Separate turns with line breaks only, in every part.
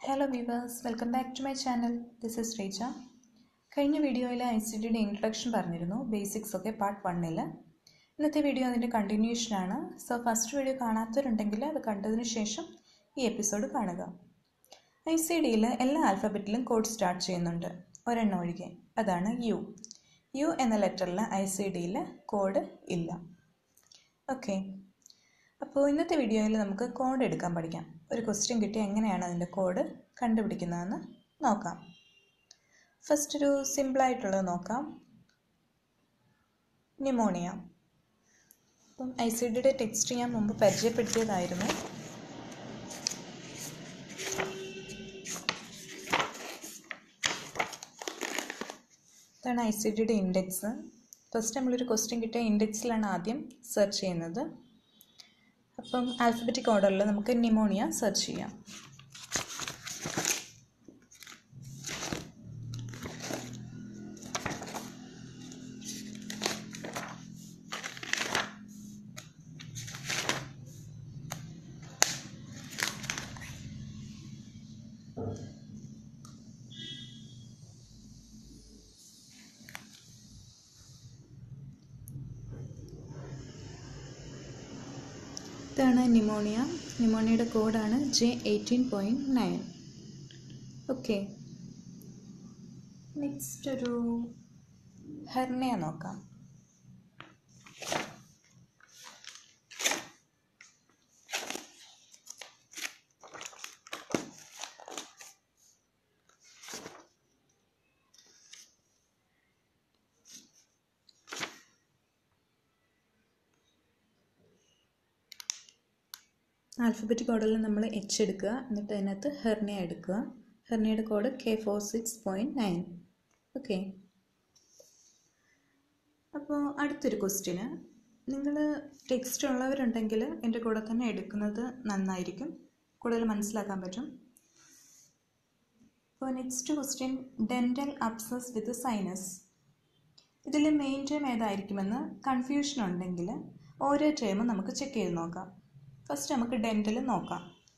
hello viewers welcome back to my channel this is Reeja കഴിഞ്ഞ വീഡിയോയിൽ I C ഡിയുടെ introduction പറഞ്ഞിരുന്നു ബേസിക്സ് ഒക്കെ പാർട്ട് വണ്ണിൽ ഇന്നത്തെ വീഡിയോ അതിൻ്റെ കണ്ടിന്യൂഷനാണ് സോ ഫസ്റ്റ് വീഡിയോ കാണാത്തവരുണ്ടെങ്കിൽ അത് കണ്ടതിന് ശേഷം ഈ എപ്പിസോഡ് കാണുക ഐ സി ഡിയിൽ എല്ലാ ആൽഫബറ്റിലും കോഡ് സ്റ്റാർട്ട് ചെയ്യുന്നുണ്ട് ഒരെണ്ണം ഒഴികെ അതാണ് യു യു എന്ന ലെറ്ററിൽ ഐ സി ഡിയിൽ കോഡ് ഇല്ല ഓക്കെ അപ്പോൾ ഇന്നത്തെ വീഡിയോയിൽ നമുക്ക് കോഡ് എടുക്കാൻ പഠിക്കാം ഒരു ക്വസ്റ്റ്യൻ കിട്ടി എങ്ങനെയാണ് അതിൻ്റെ കോഡ് കണ്ടുപിടിക്കുന്നതെന്ന് നോക്കാം ഫസ്റ്റ് ഒരു സിമ്പിളായിട്ടുള്ളത് നോക്കാം ന്യൂമോണിയ അപ്പം ഐ സി ഡിയുടെ ടെക്സ്റ്റ് ഞാൻ മുമ്പ് പരിചയപ്പെടുത്തിയതായിരുന്നു ഇതാണ് ഐ സി ഡിയുടെ ഇൻഡെക്സ് ഫസ്റ്റ് നമ്മളൊരു ക്വസ്റ്റ്യൻ കിട്ടിയ ഇൻഡെക്സിലാണ് ആദ്യം സെർച്ച് ചെയ്യുന്നത് അപ്പം ആൽഫബറ്റിക് ഓർഡറിൽ നമുക്ക് ന്യൂമോണിയ സെർച്ച് ചെയ്യാം ഇതാണ് ന്യൂമോണിയ ന്യൂമോണിയയുടെ കോഡാണ് J eighteen point nine okay next ഒരു ഹെർണിയ നോക്കാം ആൽഫബറ്റിക് ഓർഡറിൽ നമ്മൾ എച്ച് എടുക്കുക എന്നിട്ട് അതിനകത്ത് ഹെർണിയ എടുക്കുക ഹെർണിയയുടെ code K four six point nine okay അപ്പോൾ അടുത്തൊരു ക്വസ്റ്റ്യന് നിങ്ങൾ ടെക്സ്റ്റ് ഉള്ളവരുണ്ടെങ്കിൽ എൻ്റെ കൂടെ തന്നെ എടുക്കുന്നത് നന്നായിരിക്കും കൂടുതൽ മനസ്സിലാക്കാൻ പറ്റും അപ്പോൾ next question dental abscess with sinus ഇതിൽ മെയിൻ ടേം ഏതായിരിക്കുമെന്ന് കൺഫ്യൂഷൻ ഉണ്ടെങ്കിൽ ഓരോ ടേമും നമുക്ക് ചെക്ക് ചെയ്ത് നോക്കാം ഫസ്റ്റ് നമുക്ക് ഡെൻറ്റൽ നോക്കാം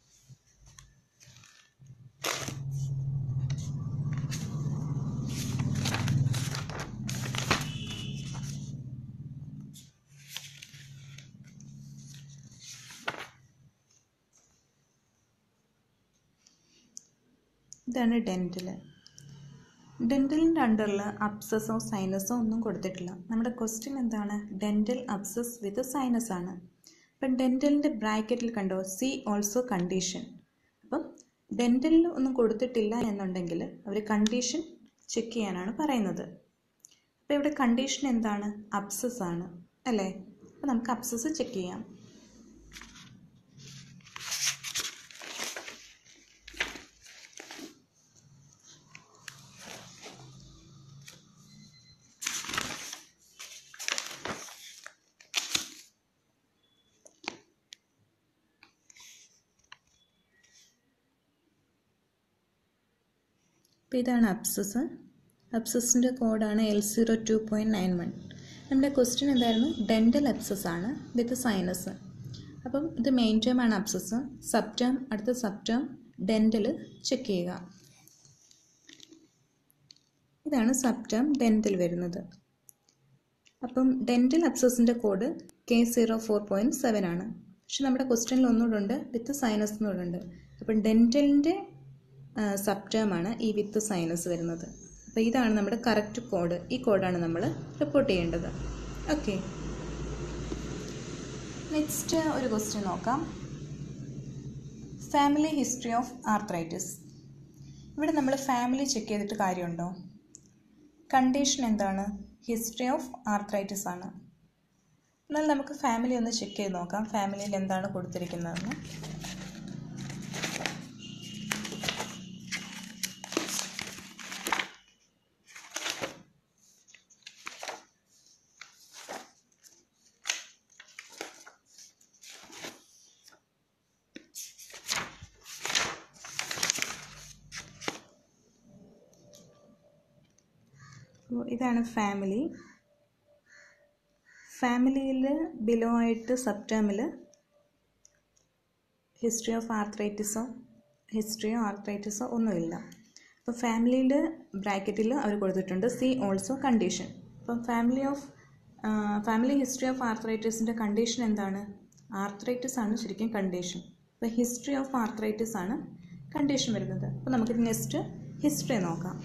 ഇതാണ് ഡെൻറ്റൽ ഡെൻറ്റലിൻ്റെ അണ്ടറിൽ അപ്സസോ സൈനസോ ഒന്നും കൊടുത്തിട്ടില്ല നമ്മുടെ ക്വസ്റ്റ്യൻ എന്താണ് ഡെൻറ്റൽ അപ്സസ് വിത്ത് സൈനസ് ആണ് അപ്പം ഡെൻറ്റലിൻ്റെ ബ്രാക്കറ്റിൽ കണ്ടോ സി ഓൾസോ കണ്ടീഷൻ അപ്പം ഡെൻറ്റലിൽ ഒന്നും കൊടുത്തിട്ടില്ല എന്നുണ്ടെങ്കിൽ അവർ കണ്ടീഷൻ ചെക്ക് ചെയ്യാനാണ് പറയുന്നത് അപ്പോൾ ഇവിടെ കണ്ടീഷൻ എന്താണ് അപ്സസ് ആണ് അല്ലേ അപ്പോൾ നമുക്ക് അപ്സസ് ചെക്ക് ചെയ്യാം അപ്പോൾ ഇതാണ് അപ്സസ് അപ്സസിൻ്റെ കോഡാണ് L zero two point nine one നമ്മുടെ ക്വസ്റ്റ്യൻ എന്തായിരുന്നു ഡെൻറ്റൽ അപ്സസ് ആണ് വിത്ത് സൈനസ് അപ്പം ഇത് മെയിൻ ടേം ആണ് അപ്സസ് സബ് ടേം അടുത്ത സബ് ടേം ഡെൻറ്റൽ ചെക്ക് ചെയ്യുക ഇതാണ് സബ് ടേം ഡെൻറ്റൽ വരുന്നത് അപ്പം ഡെൻറ്റൽ അപ്സസിൻ്റെ code K zero four point seven ആണ് പക്ഷെ നമ്മുടെ ക്വസ്റ്റ്യനിൽ ഒന്നുകൂടെ ഉണ്ട് വിത്ത് സൈനസ് എന്നുകൂടെ ഉണ്ട് അപ്പം ഡെൻറ്റലിൻ്റെ സബ് ടേം ആണ് ഈ വിത്ത് സൈനസ് വരുന്നത് അപ്പോൾ ഇതാണ് നമ്മുടെ കറക്റ്റ് കോഡ് ഈ കോഡാണ് നമ്മൾ റിപ്പോർട്ട് ചെയ്യേണ്ടത് ഓക്കെ നെക്സ്റ്റ് ഒരു ക്വസ്റ്റ്യൻ നോക്കാം ഫാമിലി ഹിസ്റ്ററി ഓഫ് ആർത്രൈറ്റിസ് ഇവിടെ നമ്മൾ ഫാമിലി ചെക്ക് ചെയ്തിട്ട് കാര്യമുണ്ടോ കണ്ടീഷൻ എന്താണ് ഹിസ്റ്ററി ഓഫ് ആർത്രൈറ്റിസ് ആണ് എന്നാൽ നമുക്ക് ഫാമിലി ഒന്ന് ചെക്ക് ചെയ്ത് നോക്കാം ഫാമിലിയിൽ എന്താണ് കൊടുത്തിരിക്കുന്നതെന്ന് അപ്പോൾ ഇതാണ് ഫാമിലി ഫാമിലിയിൽ ബിലോ ആയിട്ട് സബ് ടേമിൽ ഹിസ്റ്ററി ഓഫ് ആർത്രൈറ്റിസോ ഹിസ്റ്ററിയോ ആർത്രൈറ്റിസോ ഒന്നുമില്ല അപ്പോൾ ഫാമിലിയിൽ ബ്രാക്കറ്റിൽ അവർ കൊടുത്തിട്ടുണ്ട് സി ഓൾസോ കണ്ടീഷൻ അപ്പം family of family history of ആർത്രൈറ്റിസിൻ്റെ കണ്ടീഷൻ എന്താണ് ആർത്രൈറ്റിസ് ആണ് ശരിക്കും കണ്ടീഷൻ അപ്പോൾ ഹിസ്റ്ററി ഓഫ് ആർത്രൈറ്റിസ് ആണ് കണ്ടീഷൻ വരുന്നത് അപ്പോൾ നമുക്ക് നെക്സ്റ്റ് ഹിസ്റ്ററി നോക്കാം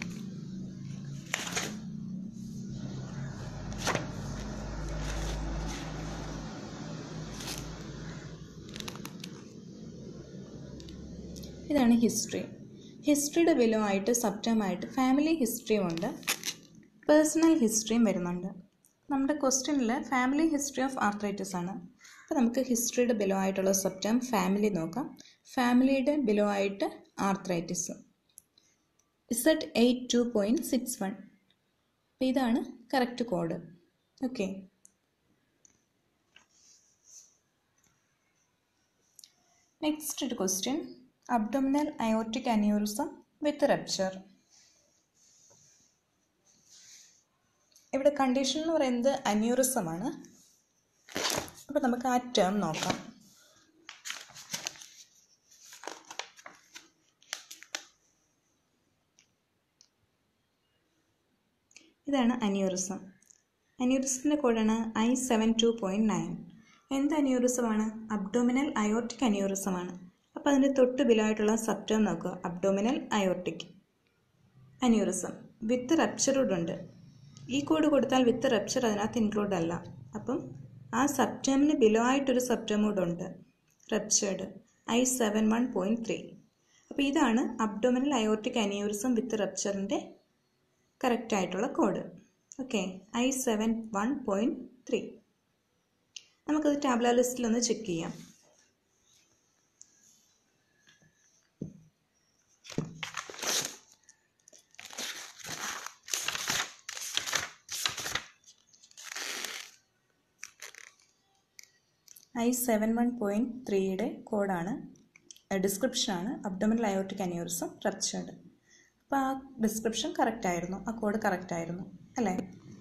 ഇതാണ് ഹിസ്റ്ററി ഹിസ്റ്ററിയുടെ ബിലോ ആയിട്ട് സബ്റ്റമായിട്ട് ഫാമിലി ഹിസ്റ്ററിയും ഉണ്ട് പേഴ്സണൽ ഹിസ്റ്ററിയും വരുന്നുണ്ട് നമ്മുടെ ക്വസ്റ്റ്യനിൽ ഫാമിലി ഹിസ്റ്ററി ഓഫ് ആർത്രൈറ്റിസ് ആണ് അപ്പോൾ നമുക്ക് ഹിസ്റ്ററിയുടെ ബിലോ ആയിട്ടുള്ള സബ്റ്റം ഫാമിലി നോക്കാം ഫാമിലിയുടെ ബിലോ ആയിട്ട് arthritis Z eight two point six one അപ്പോൾ ഇതാണ് കറക്റ്റ് കോഡ് ഓക്കെ നെക്സ്റ്റ് ഒരു question abdominal aortic aneurysm with rupture ഇവിടെ കണ്ടീഷൻ എന്ന് പറയുന്നത് അന്യൂറിസമാണ് അപ്പോൾ നമുക്ക് ആ ടേം നോക്കാം ഇതാണ് അന്യൂറിസം അന്യൂറിസത്തിൻ്റെ കോഡാണ് I seven two point nine എന്ത് അന്യൂറിസമാണ് അബ്ഡോമിനൽ അയോട്ടിക് അന്യൂറിസമാണ് അപ്പോൾ അതിൻ്റെ തൊട്ട് ബിലായിട്ടുള്ള സബ്റ്റേം നോക്കുക abdominal aortic aneurysm with ruptured ഉണ്ട് ഈ കോഡ് കൊടുത്താൽ വിത്ത് റപ്ചർ അതിനകത്ത് ഇൻക്ലൂഡ് അല്ല അപ്പം ആ സബ്റ്റേമിന് ബിലോ ആയിട്ടൊരു സബ്റ്റേം കൂടെ ഉണ്ട് ruptured I seven one point three അപ്പോൾ ഇതാണ് അബ്ഡോമിനൽ അയോട്ടിക് അന്യൂറിസം വിത്ത് റപ്ചറിൻ്റെ കറക്റ്റ് ആയിട്ടുള്ള code okay I seven one point three നമുക്കത് ടാബ്ല ലിസ്റ്റിൽ ഒന്ന് ചെക്ക് ചെയ്യാം ഐ സെവൻ വൺ പോയിൻറ്റ് ത്രീയുടെ കോഡാണ് ഡിസ്ക്രിപ്ഷനാണ് അബ്ഡോമിനൽ അയോട്ടിക് അന്യൂറിസം റപ്ചേർഡ് അപ്പോൾ ആ ഡിസ്ക്രിപ്ഷൻ കറക്റ്റ് ആയിരുന്നു ആ കോഡ് കറക്റ്റ് ആയിരുന്നു അല്ലേ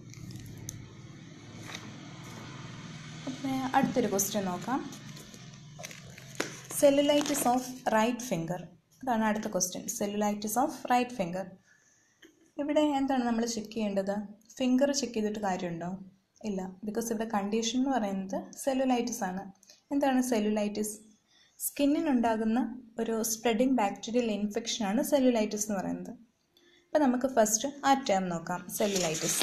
അപ്പോൾ അടുത്തൊരു ക്വസ്റ്റ്യൻ നോക്കാം സെല്ലുലൈറ്റിസ് ഓഫ് റൈറ്റ് ഫിംഗർ അതാണ് അടുത്ത question cellulitis of right finger ഇവിടെ എന്താണ് നമ്മൾ ചെക്ക് ചെയ്യേണ്ടത് ഫിംഗർ ചെക്ക് ചെയ്തിട്ട് കാര്യമുണ്ടോ ഇല്ല ബിക്കോസ് ഇവിടെ കണ്ടീഷൻ എന്ന് പറയുന്നത് സെല്ലുലൈറ്റിസ് ആണ് എന്താണ് സെല്ലുലൈറ്റിസ് സ്കിന്നിനുണ്ടാകുന്ന ഒരു സ്പ്രെഡിങ് ബാക്ടീരിയൽ ഇൻഫെക്ഷനാണ് സെല്ലുലൈറ്റിസ് എന്ന് പറയുന്നത് അപ്പോൾ നമുക്ക് ഫസ്റ്റ് ആ ടേം നോക്കാം സെല്ലുലൈറ്റിസ്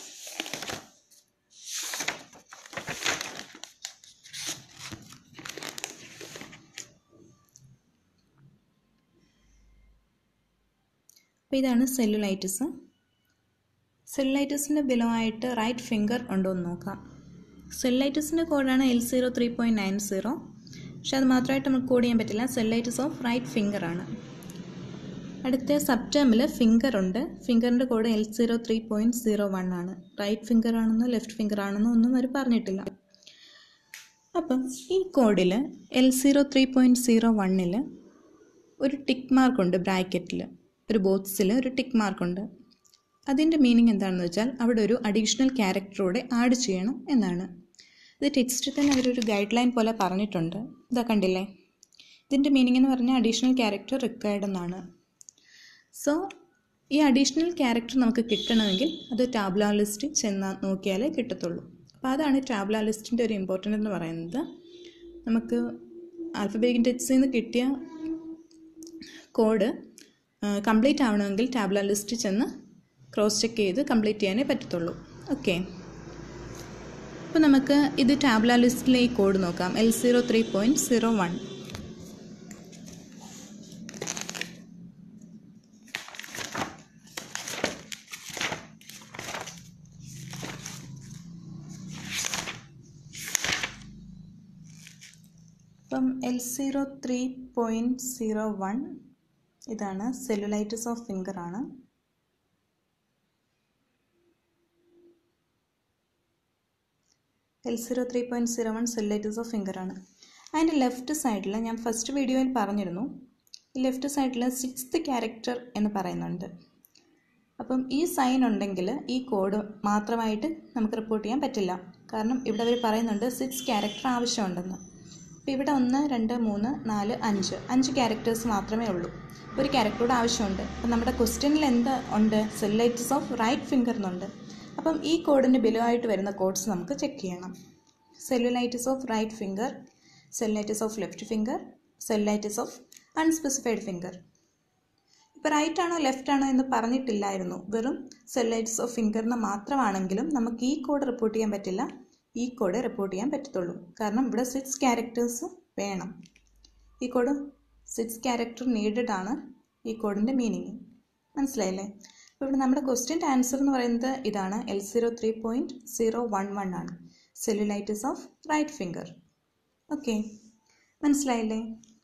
അപ്പോൾ ഇതാണ് സെല്ലുലൈറ്റിസ് സെല്ലുലൈറ്റിസിൻ്റെ ബിലോ ആയിട്ട് റൈറ്റ് ഫിംഗർ ഉണ്ടോ എന്ന് നോക്കാം സെല്ലുലൈറ്റിസിൻ്റെ കോഡാണ് L zero three point nine zero പക്ഷെ അത് മാത്രമായിട്ട് നമുക്ക് കോഡ് ചെയ്യാൻ പറ്റില്ല സെല്ലുലൈറ്റിസ് ഓഫ് റൈറ്റ് ഫിംഗർ ആണ് അടുത്ത സബ്റ്റേമിൽ ഫിംഗർ ഉണ്ട് ഫിംഗറിൻ്റെ code L zero three point zero one ആണ് റൈറ്റ് ഫിംഗർ ആണെന്നോ ലെഫ്റ്റ് ഫിംഗർ ആണെന്നോ ഒന്നും അവർ പറഞ്ഞിട്ടില്ല അപ്പം ഈ കോഡിൽ L zero three point zero വണ്ണിൽ ഒരു ടിക്ക് മാർക്കുണ്ട് ബ്രാക്കറ്റിൽ ഒരു ബോക്സിൽ ഒരു ടിക്ക് മാർക്കുണ്ട് അതിൻ്റെ മീനിങ് എന്താണെന്ന് വെച്ചാൽ അവിടെ ഒരു അഡീഷണൽ ക്യാരക്ടറോടെ ആഡ് ചെയ്യണം എന്നാണ് ഇത് ടെക്സ്റ്റിൽ തന്നെ അവരൊരു ഗൈഡ് ലൈൻ പോലെ പറഞ്ഞിട്ടുണ്ട് ഇതാ കണ്ടില്ലേ ഇതിൻ്റെ മീനിങ് എന്ന് പറഞ്ഞാൽ അഡീഷണൽ ക്യാരക്ടർ റിക്വയർഡ് എന്നാണ് സോ ഈ അഡീഷണൽ ക്യാരക്ടർ നമുക്ക് കിട്ടണമെങ്കിൽ അത് ടാബ്ല ലിസ്റ്റ് ചെന്നാൽ നോക്കിയാലേ കിട്ടത്തുള്ളൂ അപ്പോൾ അതാണ് ടാബ്ല ലിസ്റ്റിൻ്റെ ഒരു ഇമ്പോർട്ടൻ്റ് എന്ന് പറയുന്നത് നമുക്ക് ആൽഫബേറ്റിക് ടെക്സ്റ്റിൽ നിന്ന് കിട്ടിയ കോഡ് കംപ്ലീറ്റ് ആവണമെങ്കിൽ ടാബ്ല ലിസ്റ്റ് ചെന്ന് ക്രോസ് ചെക്ക് ചെയ്ത് കംപ്ലീറ്റ് ചെയ്യാനേ പറ്റത്തുള്ളൂ ഓക്കെ അപ്പോൾ നമുക്ക് ഇത് ടാബ്ല ലിസ്റ്റിലെ ഈ കോഡ് നോക്കാം L zero three point zero one അപ്പം L zero three point zero one ഇതാണ് സെല്ലുലൈറ്റിസ് ഓഫ് ഫിംഗർ ആണ് L zero three point zero one cellulitis of finger ആണ് അതിൻ്റെ ലെഫ്റ്റ് സൈഡിൽ ഞാൻ ഫസ്റ്റ് വീഡിയോയിൽ പറഞ്ഞിരുന്നു ലെഫ്റ്റ് സൈഡിൽ സിക്സ്ത് ക്യാരക്ടർ എന്ന് പറയുന്നുണ്ട് അപ്പം ഈ സൈൻ ഉണ്ടെങ്കിൽ ഈ കോഡ് മാത്രമായിട്ട് നമുക്ക് റിപ്പോർട്ട് ചെയ്യാൻ പറ്റില്ല കാരണം ഇവിടെ അവർ പറയുന്നുണ്ട് സിക്സ് ക്യാരക്ടർ ആവശ്യമുണ്ടെന്ന് അപ്പോൾ ഇവിടെ ഒന്ന് രണ്ട് മൂന്ന് നാല് അഞ്ച് അഞ്ച് ക്യാരക്ടേഴ്സ് മാത്രമേ ഉള്ളൂ ഒരു ക്യാരക്ടറോട് ആവശ്യമുണ്ട് അപ്പം നമ്മുടെ ക്വസ്റ്റ്യനിൽ എന്ത് ഉണ്ട് സെല്ലൈറ്റിസ് ഓഫ് റൈറ്റ് ഫിംഗർ എന്നുണ്ട് അപ്പം ഈ കോഡിന് ബിലോ ആയിട്ട് വരുന്ന കോഡ്സ് നമുക്ക് ചെക്ക് ചെയ്യണം cellulitis of right finger cellulitis of left finger cellulitis of unspecified finger ഇപ്പോൾ റൈറ്റ് ആണോ ലെഫ്റ്റ് ആണോ എന്ന് പറഞ്ഞിട്ടില്ലായിരുന്നു വെറും സെല്ലൈറ്റ്സ് ഓഫ് ഫിംഗറിന് മാത്രമാണെങ്കിലും നമുക്ക് ഈ കോഡ് റിപ്പോർട്ട് ചെയ്യാൻ പറ്റില്ല ഈ കോഡ് റിപ്പോർട്ട് ചെയ്യാൻ പറ്റത്തുള്ളൂ കാരണം ഇവിടെ സിക്സ് ക്യാരക്ടേഴ്സ് വേണം ഈ കോഡ് സിക്സ് ക്യാരക്ടർ നീഡഡ് ആണ് ഈ കോഡിൻ്റെ മീനിങ് മനസ്സിലായില്ലേ അപ്പോൾ ഇവിടെ നമ്മുടെ ക്വസ്റ്റ്യൻ്റെ ആൻസർ എന്ന് പറയുന്നത് ഇതാണ് L zero three point zero one one ആണ് cellulitis of right finger okay മനസ്സിലായില്ലേ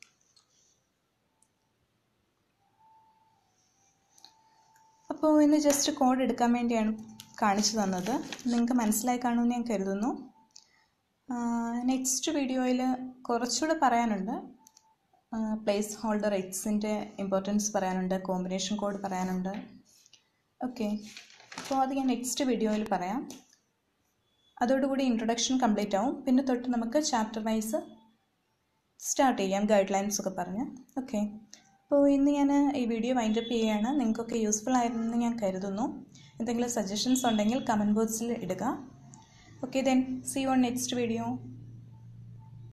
അപ്പോൾ ഇന്ന് ജസ്റ്റ് കോഡ് എടുക്കാൻ വേണ്ടിയാണ് കാണിച്ചു തന്നത് നിങ്ങൾക്ക് മനസ്സിലായി കാണുമെന്ന് ഞാൻ കരുതുന്നു നെക്സ്റ്റ് വീഡിയോയിൽ കുറച്ചുകൂടെ പറയാനുണ്ട് പ്ലേസ് ഹോൾഡർ എക്സിൻ്റെ ഇമ്പോർട്ടൻസ് പറയാനുണ്ട് കോമ്പിനേഷൻ കോഡ് പറയാനുണ്ട് ഓക്കെ അപ്പോൾ അത് ഞാൻ നെക്സ്റ്റ് വീഡിയോയിൽ പറയാം അതോടുകൂടി ഇൻട്രൊഡക്ഷൻ കംപ്ലീറ്റ് ആവും പിന്നെ തൊട്ട് നമുക്ക് ചാപ്റ്റർ വൈസ് സ്റ്റാർട്ട് ചെയ്യാം ഗൈഡ് ലൈൻസ് ഒക്കെ പറഞ്ഞ് ഓക്കെ അപ്പോൾ ഇന്ന് ഞാൻ ഈ വീഡിയോ വൈൻഡപ്പ് ചെയ്യുകയാണ് നിങ്ങൾക്കൊക്കെ യൂസ്ഫുൾ ആയിരുന്നെന്ന് ഞാൻ കരുതുന്നു എന്തെങ്കിലും സജഷൻസ് ഉണ്ടെങ്കിൽ കമൻറ്റ് ബോക്സിൽ ഇടുക okay then see on next video